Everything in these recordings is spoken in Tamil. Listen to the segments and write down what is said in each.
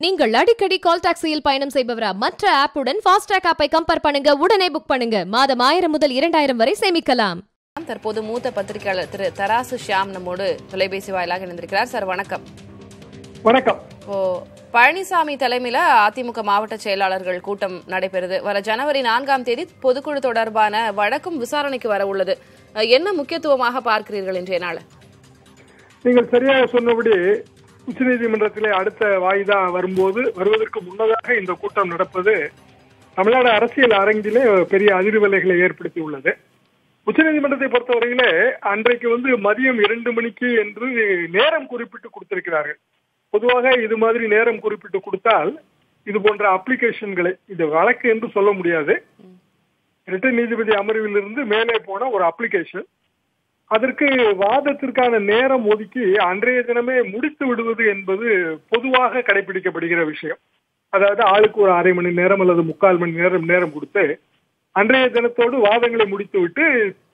நீங்கள் அடிக்கடி கால் டாக்ஸியில் பயணம் செய்பவரா மற்ற ஆப்புடன் ஃபாஸ்டாக் ஆப்பை கம்பேர் பண்ணுங்க உடனே புக் பண்ணுங்க மாதம் ஆயிரம் முதல் இரண்டாயிரம் வரை சேமிக்கலாம் தற்போது மூத்த பத்திரிகையாளர் திரு தராசு ஷியாம் நம்மோடு தொலைபேசி வாயிலாக இணைந்திருக்கிறார் சார் வணக்கம் வணக்கம் இப்போ பழனிசாமி தலைமையில அதிமுக மாவட்ட செயலாளர்கள் கூட்டம் நடைபெறுது வர ஜனவரி நான்காம் தேதி பொதுக்குழு தொடர்பான வழக்கும் விசாரணைக்கு வர உள்ளது அஹ், என்ன முக்கியத்துவமாக பார்க்கிறீர்கள் இன்றைய நாள் நீங்கள் சரியாக சொன்னபடி உச்சநீதிமன்றத்திலே அடுத்த வாய்தா வரும்போது வருவதற்கு முன்னதாக இந்த கூட்டம் நடப்பது தமிழ்நாடு அரசியல் அரங்கிலே பெரிய அதிர்வலைகளை ஏற்படுத்தி உள்ளது உச்சநீதிமன்றத்தை பொறுத்தவரையிலே அன்றைக்கு வந்து மதியம் இரண்டு மணிக்கு என்று நேரம் குறிப்பிட்டு கொடுத்திருக்கிறார்கள் பொதுவாக இது மாதிரி நேரம் குறிப்பிட்டு கொடுத்தால் இது போன்ற அப்ளிகேஷன்களை இது வழக்கு என்று சொல்ல முடியாது இரட்டை நீதிபதி அமர்விலிருந்து மேலே போன ஒரு அப்ளிகேஷன் அதற்கு வாதத்திற்கான நேரம் ஒதுக்கி அன்றைய தினமே முடித்து விடுவது என்பது பொதுவாக கடைபிடிக்கப்படுகிற விஷயம் அதாவது ஆளுக்கு ஒரு அரை மணி நேரம் அல்லது முக்கால் மணி நேரம் நேரம் கொடுத்து அன்றைய தினத்தோடு வாதங்களை முடித்துவிட்டு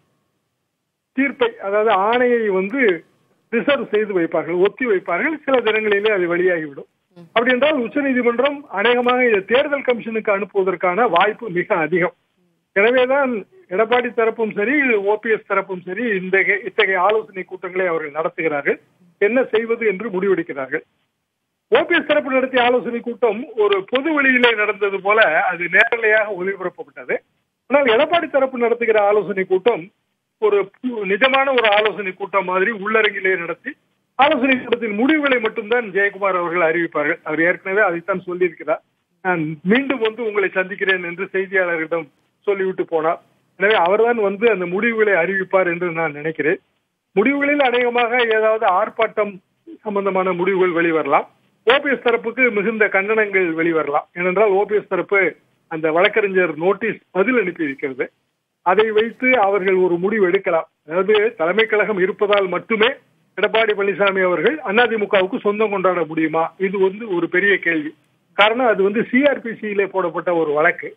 தீர்ப்பை அதாவது ஆணையை வந்து ரிசர்வ் செய்து வைப்பார்கள் ஒத்தி வைப்பார்கள் சில தினங்களிலே அது வெளியாகிவிடும் அப்படி என்றால் உச்சநீதிமன்றம் அநேகமாக இதை தேர்தல் கமிஷனுக்கு அனுப்புவதற்கான வாய்ப்பு மிக அதிகம் எனவேதான் எடப்பாடி தரப்பும் சரி ஓபிஎஸ் தரப்பும் சரி இந்த இத்தகைய ஆலோசனை கூட்டங்களை அவர்கள் நடத்துகிறார்கள் என்ன செய்வது என்று முடிவெடுக்கிறார்கள் ஓபிஎஸ் தரப்பு நடத்திய ஆலோசனை கூட்டம் ஒரு பொது வெளியிலே நடந்தது போல அது நேரலையாக ஒளிபரப்பப்பட்டது ஆனால் எடப்பாடி தரப்பு நடத்துகிற ஆலோசனை கூட்டம் ஒரு பு- நிஜமான ஒரு ஆலோசனை கூட்டம் மாதிரி உள்ளரங்கிலே நடத்தி ஆலோசனை கூட்டத்தின் முடிவுகளை மட்டும்தான் ஜெயக்குமார் அவர்கள் அறிவிப்பார்கள் அவர் ஏற்கனவே அதைத்தான் சொல்லியிருக்கிறார் நான் மீண்டும் வந்து உங்களை சந்திக்கிறேன் என்று செய்தியாளர்களிடம் சொல்லிவிட்டு போனார் எனவே அவர்தான் வந்து அந்த முடிவுகளை அறிவிப்பார் என்று நான் நினைக்கிறேன் முடிவுகளில் அநேகமாக ஏதாவது ஆர்ப்பாட்டம் சம்பந்தமான முடிவுகள் வெளிவரலாம் ஓபிஎஸ் தரப்புக்கு மிகுந்த கண்டனங்கள் வெளிவரலாம் ஏனென்றால் ஓபிஎஸ் தரப்பு அந்த வழக்கறிஞர் நோட்டீஸ் பதில் அனுப்பி இருக்கிறது அதை வைத்து அவர்கள் ஒரு முடிவு எடுக்கலாம் அதாவது தலைமை கழகம் இருப்பதால் மட்டுமே எடப்பாடி பழனிசாமி அவர்கள் அதிமுகவுக்கு சொந்தம் கொண்டாட முடியுமா இது வந்து ஒரு பெரிய கேள்வி காரணம் அது வந்து சிஆர்பிசியிலே போடப்பட்ட ஒரு வழக்கு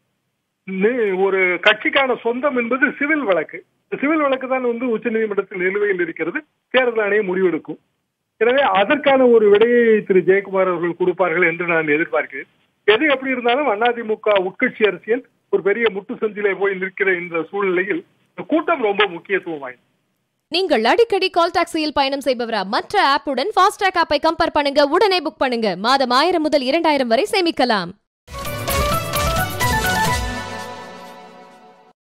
நி- ஒரு கட்சிக்கான சொந்தம் என்பது சிவில் வழக்கு சிவில் வழக்கு தான் வந்து உச்சநீதிமன்றத்தில் நிலுவையில் இருக்கிறது தேர்தல் ஆணையம் முடிவெடுக்கும் எனவே அதற்கான ஒரு விடையை திரு ஜெயக்குமார் அவர்கள் கொடுப்பார்கள் என்று நான் எதிர்பார்க்கிறேன் எது எப்படி இருந்தாலும் அதிமுக உட்கட்சி அரசியல் ஒரு பெரிய முட்டு சந்திலே போய் நிற்கிற இந்த சூழ்நிலையில் இந்த கூட்டம் ரொம்ப முக்கியத்துவம் வாய்ந்தது நீங்கள் அடிக்கடி கால் டாக்ஸியில் பயணம் செய்பவரா மற்ற ஆப்புடன் ஃபாஸ்டாக் ஆப்பை கம்பேர் பண்ணுங்க உடனே புக் பண்ணுங்க மாதம் ஆயிரம் முதல் இரண்டாயிரம் வரை சேமிக்கலாம்